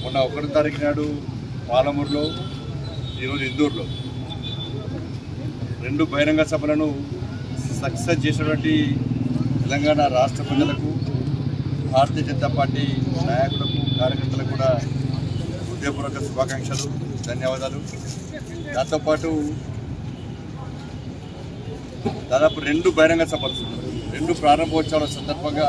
మొన్న ఒకటో తారీఖు నాడు పాలమూరులో ఈరోజు ఇందూరులో రెండు బహిరంగ సభలను సక్సెస్ చేసినటువంటి తెలంగాణ రాష్ట్ర ప్రజలకు భారతీయ జనతా పార్టీ నాయకులకు కార్యకర్తలకు కూడా హృదయపూర్వక శుభాకాంక్షలు ధన్యవాదాలు దాంతోపాటు దాదాపు రెండు బహిరంగ సభలు రెండు ప్రారంభోత్సవాల సందర్భంగా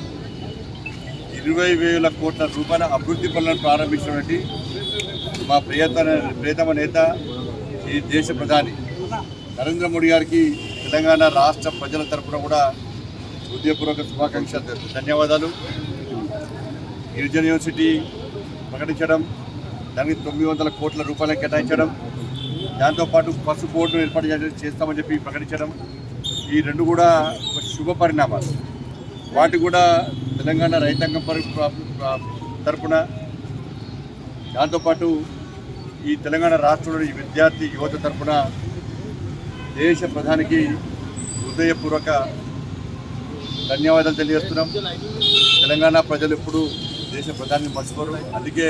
ఇరవై వేల కోట్ల రూపాయల అభివృద్ధి పనులను ప్రారంభించినటువంటి మా ప్రియతమ ప్రియతమ నేత ఈ దేశ ప్రధాని నరేంద్ర మోడీ గారికి తెలంగాణ రాష్ట్ర ప్రజల తరపున కూడా హృదయపూర్వక శుభాకాంక్షలు తెలుపు- ధన్యవాదాలు గిరిజన యూనివర్సిటీ ప్రకటించడం దానికి తొమ్మిది వందల కోట్ల రూపాయలు కేటాయించడం దాంతోపాటు పసు బోర్డును ఏర్పాటు చేయడం చేస్తామని చెప్పి ప్రకటించడం ఈ రెండు కూడా ఒక శుభ పరిణామాలు వాటి కూడా తెలంగాణ రైతాంగం పరి ప్ర- ప్ర- తరపున దాంతోపాటు ఈ తెలంగాణ రాష్ట్రంలోని ఈ విద్యార్థి యువత తరపున దేశ ప్రధానికి హృదయపూర్వక ధన్యవాదాలు తెలియజేస్తున్నాం తెలంగాణ ప్రజలు ఎప్పుడు దేశ ప్రధాని మర్చిపోరు అందుకే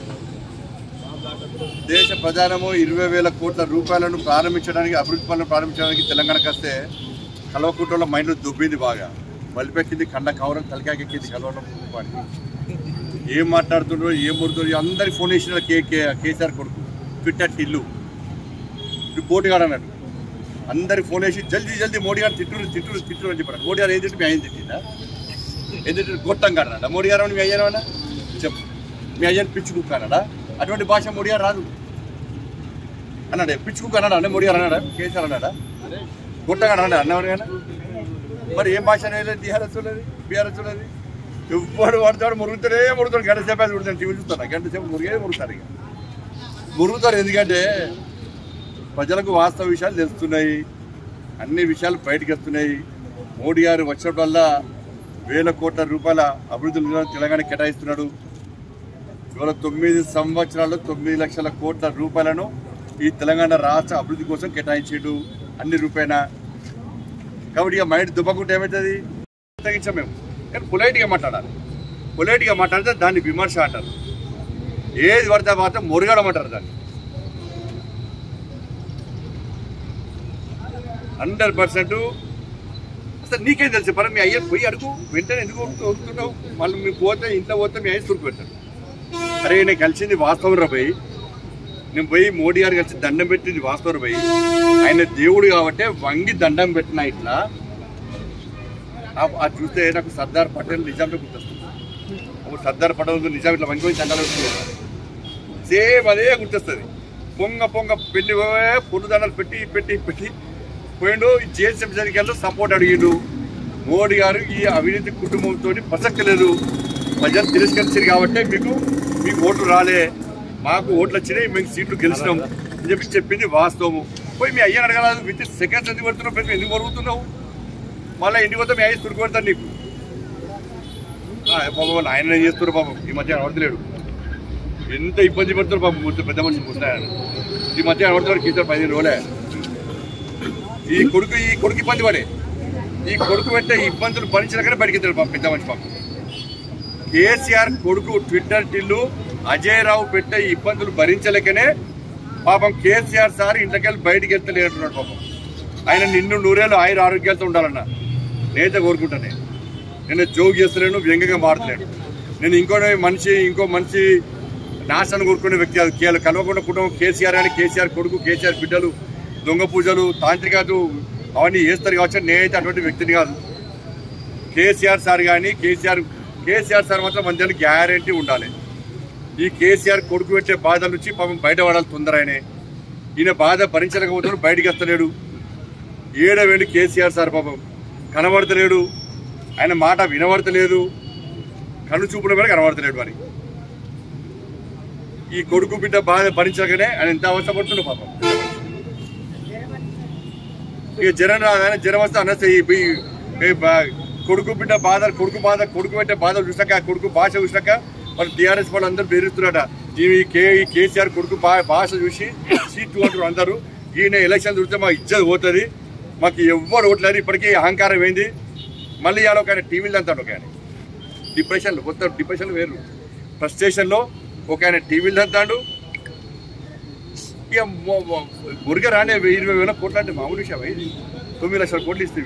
దేశ ప్రధానము ఇరవై వేల కోట్ల రూపాయలను ప్రారంభించడానికి అభివృద్ధి పనులను ప్రారంభించడానికి తెలంగాణకు వస్తే కల్వకుంటలో మైండ్లో దుబ్బింది బాగా బలిపెక్కింది కండ కవరం తలకాకెక్కింది కలవడం కుటుంబానికి ఏం మాట్లాడుతుండ్రో ఏం ముడుతుండ్రో అందరి ఫోన్ చేసిన కే కే కేసీఆర్ కొడుకు ట్విట్టర్ టిల్లు ఇప్పుడు పోటీగాడు అన్నాడు అందరి ఫోన్ వేసి జల్దీ జల్దీ మోడీ గారు తిట్టురు తిట్టురు తిట్టురు అని చెప్పారు మోడీ గారు ఏం తిట్టు మీ ఆయన తిట్టిందా ఏం తిట్టు గొట్టం కాడన్నాడా మోడీ గారు అని మీ అయ్యాను అన్నా చెప్పు మీ అయ్యని పిచ్చి కుక్క అన్నాడా అటువంటి భాష మోడీ గారు రాదు అన్నాడే పిచ్చి కుక్క అన్నాడా అన్న మోడీ గారు అన్నాడా కేసీఆర్ అన్నాడా గొట్టంగా అన్నాడా అన్నవాడు కానీ మరి ఏం భాష అనేది టీఆర్ఎస్ ఉన్నది బీఆర్ఎస్ ఉన్నది ఎవ్వడు వాడతాడు మురుగుతాడే మురుగుతాడు గంట సేపు అది ముడుతాడు టీవీ చూస్తాను గంట సేపు మురిగే మురుగుతారు ఇక మురుగుతారు ఎందుకంటే ప్రజలకు వాస్తవ విషయాలు తెలుస్తున్నాయి అన్ని విషయాలు బయటకు వస్తున్నాయి మోడీ గారు వచ్చినప్పుడల్లా వేల కోట్ల రూపాయల అభివృద్ధి నిధులను తెలంగాణ కేటాయిస్తున్నాడు ఇవాళ తొమ్మిది సంవత్సరాల్లో తొమ్మిది లక్షల కోట్ల రూపాయలను ఈ తెలంగాణ రాష్ట్ర అభివృద్ధి కోసం కేటాయించాడు అన్ని రూపాయన కాబట్టి ఇక మైండ్ దుబ్బకుంటే ఏమవుతుంది తగ్గించాం మేము కానీ పొలైట్గా మాట్లాడాలి పొలైట్గా మాట్లాడితే దాన్ని విమర్శ అంటారు ఏది పడితే మాత్రం మురగడమంటారు దాన్ని హండ్రెడ్ పర్సెంట్ అసలు నీకేం తెలుసు పరం మీ అయ్యని పోయి అడుగు వెంటనే ఎందుకు వస్తున్నావు మళ్ళీ మీకు పోతే ఇంట్లో పోతే మీ అయ్యి తురుకు పెడతాడు అరే నేను కలిసింది వాస్తవం రా పోయి నేను పోయి మోడీ గారు కలిసి దండం పెట్టింది వాస్తవం పోయి ఆయన దేవుడు కాబట్టి వంగి దండం పెట్టిన ఇట్లా ఆ- అది చూస్తే నాకు సర్దార్ పటేల్ నిజాంలో గుర్తొస్తుంది అప్పుడు సర్దార్ పటేల్ నిజాం ఇట్లా వంగి పోయి దండాలు సేమ్ అదే గుర్తొస్తుంది పొంగ పొంగ పెళ్లి పొన్ను దండాలు పెట్టి పెట్టి పెట్టి పోయిండు జేసీఎం జరిగాల్లో సపోర్ట్ అడిగిండు మోడీ గారు ఈ అవినీతి కుటుంబంతో ప్రసక్తి లేదు ప్రజలు తిరస్కరించారు కాబట్టి మీకు మీకు ఓట్లు రాలే మాకు ఓట్లు వచ్చినాయి మేము సీట్లు గెలిచినాం అని చెప్పి చెప్పింది వాస్తవము పోయి మీ అయ్యని అడగలేదు విత్ సెకండ్స్ ఎందుకు పడుతున్నావు ప్రతి ఎందుకు పరుగుతున్నావు మళ్ళీ ఇంటికి పోతే మీ అయ్యి తురుకు పెడతారు నీకు ఆ, పాపం ఆయన ఏం చేస్తున్నారు పాపం ఈ మధ్య అడవడలేడు ఎంత ఇబ్బంది పడుతున్నారు పాపం ముసలి పెద్ద మనిషి ముసలాయన ఈ మధ్య అడవడుతున్నారు కింద పదిహేను రోజులే ఈ కొడుకు ఈ కొడుకు ఇబ్బంది పడే ఈ కొడుకు పెట్టే ఇబ్బందులు భరించలేకనే బయటికి వెళ్తాడు పాపం పెద్ద మనిషి పాపం కేసీఆర్ కొడుకు ట్విట్టర్ టిల్లు అజయ్ రావు పెట్టే ఈ ఇబ్బందులు భరించలేకనే పాపం కేసీఆర్ సార్ ఇంట్లోకెళ్ళి బయటికి వెళ్తలేనట్టున్నాడు పాపం ఆయన నిన్ను నూరేళ్ళు ఆయుర ఆరోగ్యాలతో ఉండాలన్న నేత కోరుకుంటానే నేను జోక్ చేస్తలేను వ్యంగ్యంగా మారుతలేను నేను ఇంకో మనిషి ఇంకో మనిషి నాశనం కోరుకునే వ్యక్తి కాదు కేవలం కల్వకుండా కుటుంబం కేసీఆర్ అని కేసీఆర్ కొడుకు కేసీఆర్ బిడ్డలు దొంగ పూజలు తాంత్రికాలు అవన్నీ చేస్తారు కావచ్చు నేనైతే అటువంటి వ్యక్తిని కాదు కేసీఆర్ సార్ కానీ కేసీఆర్ కేసీఆర్ సార్ మాత్రం మంచి గ్యారంటీ ఉండాలి ఈ కేసీఆర్ కొడుకు పెట్టే బాధల నుంచి పాపం బయటపడాలి తొందర ఆయనే ఈయన బాధ భరించలేకపోతున్నాడు బయటికి వస్తలేడు ఏడ వెళ్ళి కేసీఆర్ సార్ పాపం కనబడతలేడు ఆయన మాట వినబడతలేదు కళ్ళు చూపుల మీద కనబడతలేడు మరి ఈ కొడుకు బిడ్డ బాధ భరించగానే ఆయన ఎంత అవసరపడుతుండో పాపం ఇక జ్వరం రాగానే జ్వరం వస్తే అన్నస్తే ఈ ఈ- ఈ బా- కొడుకు బిడ్డ బాధ కొడుకు బాధ కొడుకు పెట్టే బాధలు చూసాక కొడుకు భాష చూసాక వాళ్ళు టీఆర్ఎస్ వాళ్ళు అందరూ బెదిరిస్తున్నారట ఈ కే ఈ కేసీఆర్ కొడుకు భా- భాష చూసి సీట్లు అంటారు అందరూ ఈయన ఎలక్షన్ చూస్తే మాకు ఇజ్జత్ పోతుంది మాకు ఎవ్వరు ఓట్లేదు ఇప్పటికీ అహంకారం ఏంది మళ్ళీ ఇవాళ ఒక ఆయన టీవీలో అంటాడు ఒక ఆయన డిప్రెషన్లో కొత్త డిప్రెషన్లో వేరు ఫ్రస్ట్రేషన్లో ఒక ఆయన టీవీలు తంతాడు ఇక మొ- మొ- మురుగ రానే ఇరవై వేల కోట్లు అంటే మామూలు విషయం ఇది తొమ్మిది లక్షల కోట్లు ఇస్తే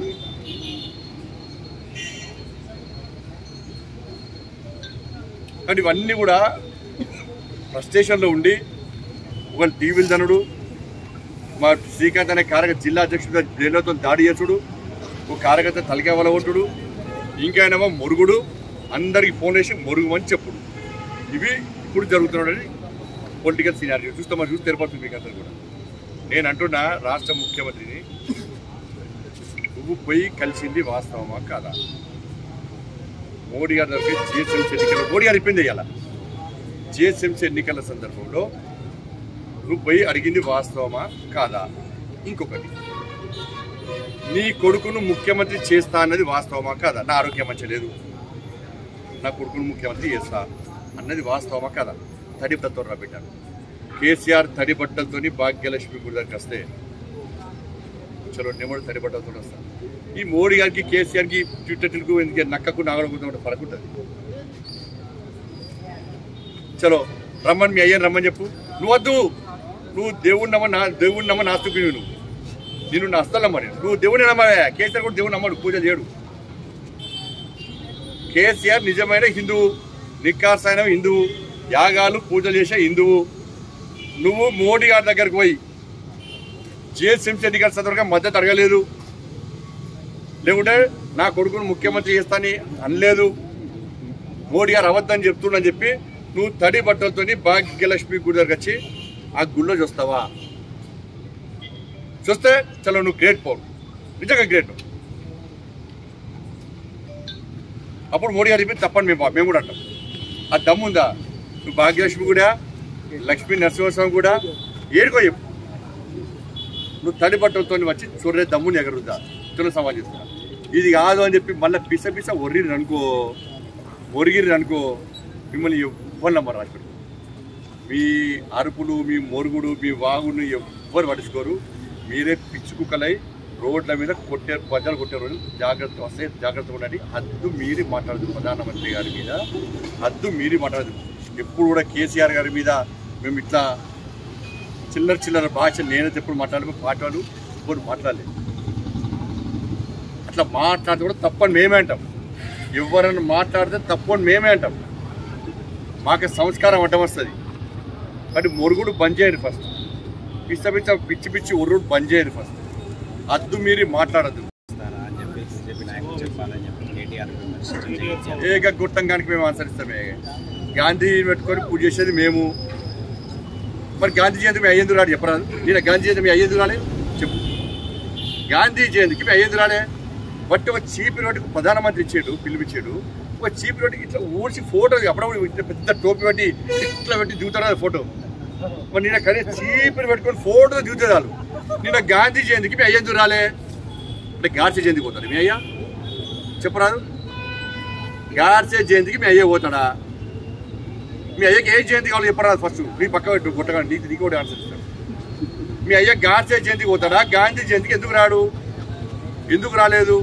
కానీ ఇవన్నీ కూడా ఫ్రస్ట్రేషన్లో ఉండి ఒక టీవీలు తనుడు మా శ్రీకాంత్ అనే కార్యకర్త జిల్లా అధ్యక్షుడు జైలతో దాడి చేసుడు ఒక కార్యకర్త తలకే వలగొట్టుడు ఇంకాయనేమో మురుగుడు అందరికి ఫోన్ చేసి మురుగు అని చెప్పుడు ఇవి ఇప్పుడు జరుగుతున్నాడని పొలిటికల్ సీనారియో చూస్తే మరి చూస్తే తెరపడుతుంది మీకు అందరు కూడా నేను అంటున్నా రాష్ట్ర ముఖ్యమంత్రిని నువ్వు పోయి కలిసింది వాస్తవమా కాదా మోడీ గారి దగ్గర జిహెచ్ఎంసీ ఎన్నికలు మోడీ గారు ఇప్పింది ఇవాళ జిహెచ్ఎంసీ ఎన్నికల సందర్భంలో నువ్వు పోయి అడిగింది వాస్తవమా కాదా ఇంకొకటి నీ కొడుకును ముఖ్యమంత్రి చేస్తా అన్నది వాస్తవమా కాదా నా ఆరోగ్యం మంచి లేదు నా కొడుకును ముఖ్యమంత్రి చేస్తా అన్నది వాస్తవమా కాదా తడి బట్టతో పెట్టాను కేసీఆర్ తడి బట్టలతోని భాగ్యలక్ష్మి గుడి దగ్గరికి వస్తే చలో నేను కూడా తడి బట్టలతో వస్తా ఈ మోడీ గారికి కేసీఆర్కి ట్విట్టర్కు ఎందుకు నక్కకు నాగడకు ఫరక్ ఉంటుంది చలో రమ్మని మీ అయ్యని రమ్మని చెప్పు నువ్వు వద్దు నువ్వు దేవుడిని నమ్మ నా దేవుడిని నమ్మ నాస్తికి నువ్వు నేను నా అస్తలు నమ్మని నువ్వు దేవుడిని నమ్మవే కేసీఆర్ కూడా దేవుడు నమ్మడు పూజ చేయడు కేసీఆర్ నిజమైన హిందువు నిక్కార్సైన హిందువు యాగాలు పూజలు చేసే హిందువు నువ్వు మోడీ గారి దగ్గరకు పోయి జిఎస్ఎంసీ ఎన్నికల సందర్భంగా మద్దతు అడగలేదు లేకుంటే నా కొడుకును ముఖ్యమంత్రి చేస్తాని అనలేదు మోడీ గారు అవద్దని చెప్తుండని చెప్పి నువ్వు తడి బట్టలతోని భాగ్యలక్ష్మి గుడి దగ్గరకు వచ్చి ఆ గుళ్ళో చూస్తావా చూస్తే చలో నువ్వు గ్రేట్ పౌరు నిజంగా గ్రేట్ అప్పుడు మోడీ గారు చెప్పింది తప్పని మేము మేము కూడా అంటాం ఆ దమ్ముందా నువ్వు భాగ్యలక్ష్మి కూడా లక్ష్మీ నరసింహస్వామి కూడా ఏడుకో చెప్పు నువ్వు తడి బట్టలతో వచ్చి చూడలే దమ్ముని ఎగరుద్దా తుల సవాల్ చేస్తున్నా ఇది కాదు అని చెప్పి మళ్ళీ పిస పిస ఒర్రిరు అనుకో ఒరిగిరు అనుకో మిమ్మల్ని ఎవ్వరు నమ్మరు అక్కడ మీ అరుపులు మీ మొరుగుడు మీ వాగును ఎవ్వరు పడుచుకోరు మీరే పిచ్చి కుక్కలై రోడ్ల మీద కొట్టే ప్రజలు కొట్టే రోజు జాగ్రత్త వస్తే జాగ్రత్తగా ఉండండి హద్దు మీరి మాట్లాడదు ప్రధానమంత్రి గారి మీద హద్దు మీరి మాట్లాడదు ఎప్పుడు కూడా కేసీఆర్ గారి మీద మేము ఇట్లా చిల్లర చిల్లర భాష నేనైతే ఎప్పుడు మాట్లాడము పాటలు ఇప్పుడు మాట్లాడలేదు అట్లా మాట్లాడితే కూడా తప్పని మేమే అంటాం ఎవరైనా మాట్లాడితే తప్పని మేమే అంటాం మాకు సంస్కారం అడ్డం వస్తుంది కాబట్టి మొరుగుడు బంద్ చేయండి ఫస్ట్ పిచ్చ పిచ్చ పిచ్చి పిచ్చి ఉర్రుడు బంద్ చేయండి ఫస్ట్ అద్దు మీరి మాట్లాడద్దు ఇస్తారా అని చెప్పి బీజేపీ నాయకులు చెప్పాలని చెప్పి కేటీఆర్ విమర్శించారు ఏక గుట్టంగానికి మేము అనుసరిస్తామే గాంధీ పెట్టుకొని పూజ చేసేది మేము మరి గాంధీ జయంతి మీ అయ్యేందుకు రాడు చెప్పరాదు నేను గాంధీ జయంతి మీ అయ్యేందుకు రాలే చెప్పు గాంధీ జయంతికి మీ అయ్యేందుకు రాలే బట్ ఒక చీప్ రోడ్డుకి ప్రధానమంత్రి ఇచ్చాడు పిలిపించాడు ఒక చీప్ రోడ్డుకి ఇట్లా ఊడ్చి ఫోటో అప్పుడప్పుడు ఇట్లా పెద్ద టోపీ పెట్టి ఇట్లా పెట్టి దిగుతాడు అది ఫోటో మరి నేను కనీసం చీపుని పెట్టుకొని ఫోటో దిగుతుంది వాళ్ళు నిన్న గాంధీ జయంతికి మీ అయ్యేందుకు రాలే అంటే గాడ్సే జయంతికి పోతాడు మీ అయ్యా చెప్పరాదు గాడ్సే జయంతికి మీ అయ్యే పోతాడా మీ అయ్యకి ఏ జయంతి కావాలో చెప్పరాదు ఫస్ట్ నీ పక్క పెట్టు గుట్టగా నీకు నీకు కూడా ఆన్సర్ ఇస్తాను మీ అయ్య గాడ్సే జయంతికి పోతాడా గాంధీ జయంతికి ఎందుకు రాడు ఎందుకు రాలేదు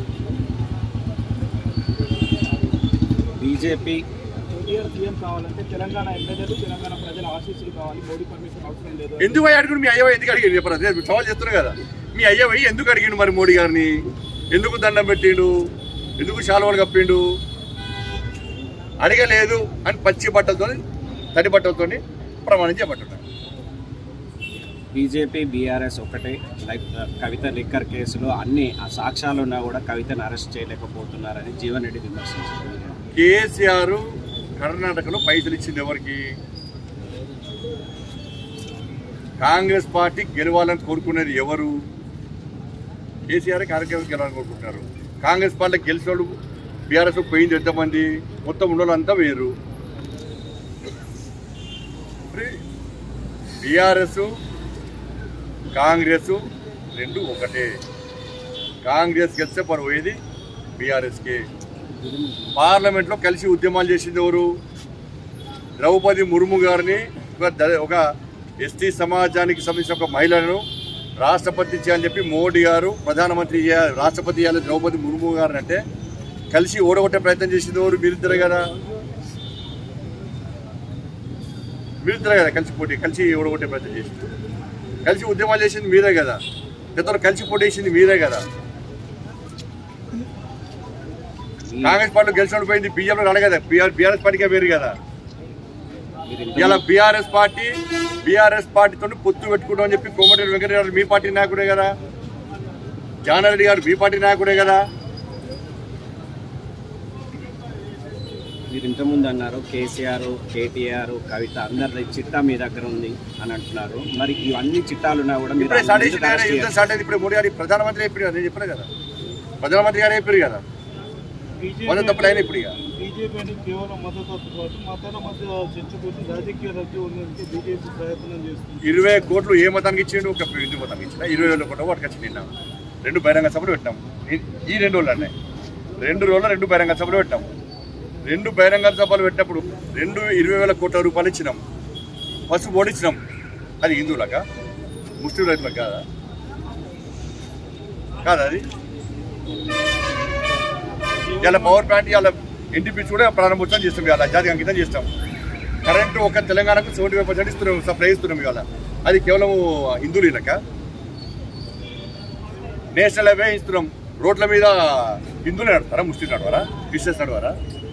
బీజేపీ కేటీఆర్ సీఎం కావాలంటే తెలంగాణ ఎమ్మెల్యేలు తెలంగాణ ప్రజల ఆశీస్సులు కావాలి మోడీ పర్మిషన్ అవసరం లేదు ఎందుకు పోయి అడుగుడు మీ అయ్య ఎందుకు అడిగాడు చెప్పరాదు నేను సవాల్ చేస్తున్నా కదా మీ అయ్య పోయి ఎందుకు అడిగిండు మరి మోడీ గారిని ఎందుకు దండం పెట్టిండు ఎందుకు శాలువాలు కప్పిండు అడగలేదు అని పచ్చి బట్టలతో తడి బట్టలతో ప్రమాణం చేయబట్టున్నాడు బీజేపీ బీఆర్ఎస్ ఒకటే లైక్ ఆ, కవిత లిక్కర్ కేసులో అన్ని ఆ సాక్ష్యాలు ఉన్నా కూడా కవితను అరెస్ట్ చేయలేకపోతున్నారని జీవన్ రెడ్డి విమర్శించారు కేసీఆర్ కర్ణాటకలో పైసలు ఇచ్చింది ఎవరికి కాంగ్రెస్ పార్టీ గెలవాలని కోరుకునేది ఎవరు కేసీఆర్ కార్యక్రమం గెలవాలని కోరుకుంటున్నారు కాంగ్రెస్ పార్టీ గెలిచిన వాళ్ళు బీఆర్ఎస్ పోయింది ఎంతమంది మొత్తం ఉన్న అంతా వేరు బీఆర్ఎస్ కాంగ్రెస్ రెండు ఒకటే కాంగ్రెస్ గెలిస్తే పర్వాలేదు బీఆర్ఎస్కి పార్లమెంట్లో కలిసి ఉద్యమాలు చేసింది ఎవరు ద్రౌపది ముర్ము గారిని ఒక ద- ఒక ఎస్టీ సమాజానికి సంబంధించిన ఒక మహిళను రాష్ట్రపతి చేయాలని చెప్పి మోడీ గారు ప్రధానమంత్రి చేయాలి రాష్ట్రపతి చేయాలి ద్రౌపది ముర్ము గారిని అంటే కలిసి ఓడగొట్టే ప్రయత్నం చేసింది ఎవరు మీరిద్దరు కదా మీరిద్దరే కదా కలిసి పోటీ కలిసి ఓడగొట్టే ప్రయత్నం చేసి కలిసి ఉద్యమాలు చేసింది మీరే కదా గతంలో కలిసి పోటీ చేసింది మీరే కదా ఈ- కాంగ్రెస్ పార్టీ గెలిచి పోయింది బీజేపీ రాడు కదా బీఆర్ బీఆర్ఎస్ పార్టీకే వేరు కదా మీరు ఇంత ఇలా బీఆర్ఎస్ పార్టీ బీఆర్ఎస్ పార్టీతో పొత్తు పెట్టుకుంటాం అని చెప్పి కోమటిరెడ్డి వెంకటరెడ్డి మీ పార్టీ నాయకుడే కదా జానారెడ్డి గారు మీ పార్టీ నాయకుడే కదా మీరు ఇంతకుముందు అన్నారు కేసీఆర్ కేటీఆర్ కవిత అందరి చిట్టా మీ దగ్గర ఉంది అని అంటున్నారు మరి ఇవన్నీ చిట్టాలు ఉన్నా కూడా మీరు ఇప్పుడే స్టార్ట్ ఎందుకు చేసిన అరెస్ట్ యుద్ధం చేయరు? స్టార్ట్ అయింది ఇప్పుడు మోడీ గారు ప్రధానమంత్రి చెప్పారు కదా నేను చెప్పాను కదా ప్రధానమంత్రి గారు చెప్పారు కదా మొదటి తప్పుడు ఆయన ఇప్పుడు ఇక బీజేపీని కేవలం మద్దతుతో పాటు మతాల మధ్య చర్చ పెట్టి రాజకీయ లబ్ధి ఉండడానికి బీజేపీ ప్రయత్నం చేస్తుంది ఇరవై కోట్లు ఏ మతానికి ఇచ్చిండు ఒక హిందూ మతానికి ఇచ్చిన ఇరవై వేల కోట్లు వాటికి నిన్న రెండు బహిరంగ సభలు పెట్టాం ఈ- ఈ రెండు రోజులు అన్నాయి రెండు రోజులు రెండు బహిరంగ సభలు పెట్టాం రెండు బహిరంగ సభలు పెట్టినప్పుడు రెండు ఇరవై వేల కోట్ల రూపాయలు ఇచ్చినాం పసుపు ఓడిచ్చినాం అది హిందువులక ముస్లిం రైతులకు కాదా కాదా అది ఇలా పవర్ ప్లాంట్ ఇలా ఎన్టీపీసీ కూడా ప్రారంభోత్సవం చేస్తాం ఇవాళ జాతీయ అంకితం చేస్తాం కరెంటు ఒక తెలంగాణకు సెవెంటీ ఫైవ్ పర్సెంట్ ఇస్తున్నాం సప్లై ఇస్తున్నాం ఇవాళ అది కేవలం హిందువులు ఇలాక నేషనల్ హైవే ఇస్తున్నాం రోడ్ల మీద హిందువులు నడతారా ముస్లిం నడవరా క్రిస్టియన్స్ నడవరా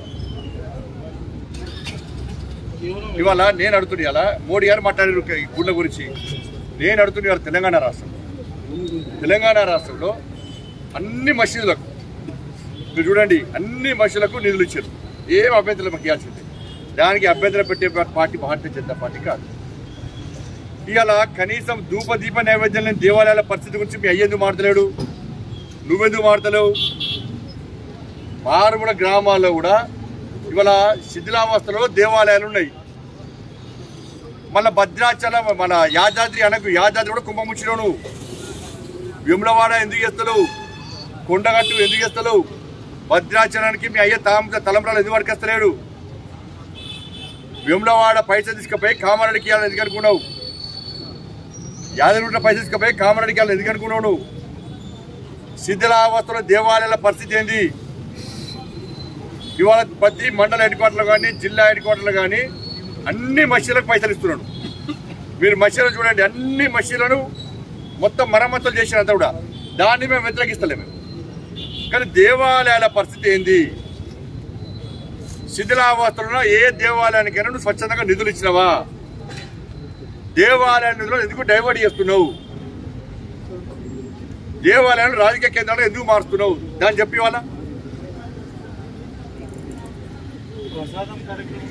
కేవలం ఇవాళ నేను అడుగుతున్నా ఇవాళ మోడీ గారు మాట్లాడారు ఈ గుళ్ళ గురించి నేను అడుగుతున్నా ఇవాళ తెలంగాణ రాష్ట్రం తెలంగాణ రాష్ట్రంలో అన్ని మసీదులకు మీరు చూడండి అన్ని మసీదులకు నిధులు ఇచ్చారు ఏం అభ్యంతరం మాకు ఇవ్వాల్సింది దానికి అభ్యంతరం పెట్టే పార్టీ భారతీయ జనతా పార్టీ కాదు ఇవాళ కనీసం ధూప దీప నైవేద్యం లేని దేవాలయాల పరిస్థితి గురించి మీ అయ్యేందుకు మాడతలేడు నువ్వెందుకు మాడతలేవు మారుమూల గ్రామాల్లో కూడా ఇవాళ శిథిలావస్థలో దేవాలయాలు ఉన్నాయి మళ్ళా భద్రాచలం మన యాదాద్రి అనకు యాదాద్రి కూడా కుంభముచ్చినావు నువ్వు విమలవాడ ఎందుకు చేస్తలేవు కొండగట్టు ఎందుకు చేస్తలేవు భద్రాచలానికి మీ అయ్య తామ తలంబరాలు ఎందుకు పట్టుకొస్తలేడు విమలవాడ పైసలు తీసుకుపోయి కామారెడ్డికి ఇవ్వాలని ఎందుకు అనుకున్నావు యాదగిరిగుట్ట పైసలు తీసుకుపోయి కామారెడ్డికి ఇవ్వాలని ఎందుకు అనుకున్నావు నువ్వు శిథిలావస్థలో దేవాలయాల పరిస్థితి ఏంది ఇవాళ ప్రతి మండల హెడ్ క్వార్టర్లు కానీ జిల్లా హెడ్ క్వార్టర్లు కానీ అన్ని మసీదులకు పైసలు ఇస్తున్నాడు మీరు మసీదులు చూడండి అన్ని మసీదులను మొత్తం మరమ్మతులు చేసినంత కూడా దాన్ని మేము వ్యతిరేకిస్తలేము కానీ దేవాలయాల పరిస్థితి ఏంది శిథిలావస్థలో ఏ దేవాలయానికైనా నువ్వు స్వచ్ఛందంగా నిధులు ఇచ్చినావా దేవాలయ నిధులను ఎందుకు డైవర్ట్ చేస్తున్నావు దేవాలయాలు రాజకీయ కేంద్రాలు ఎందుకు మారుస్తున్నావు దాన్ని చెప్పి వాళ్ళ ప్రసాదం కార్యక్రమం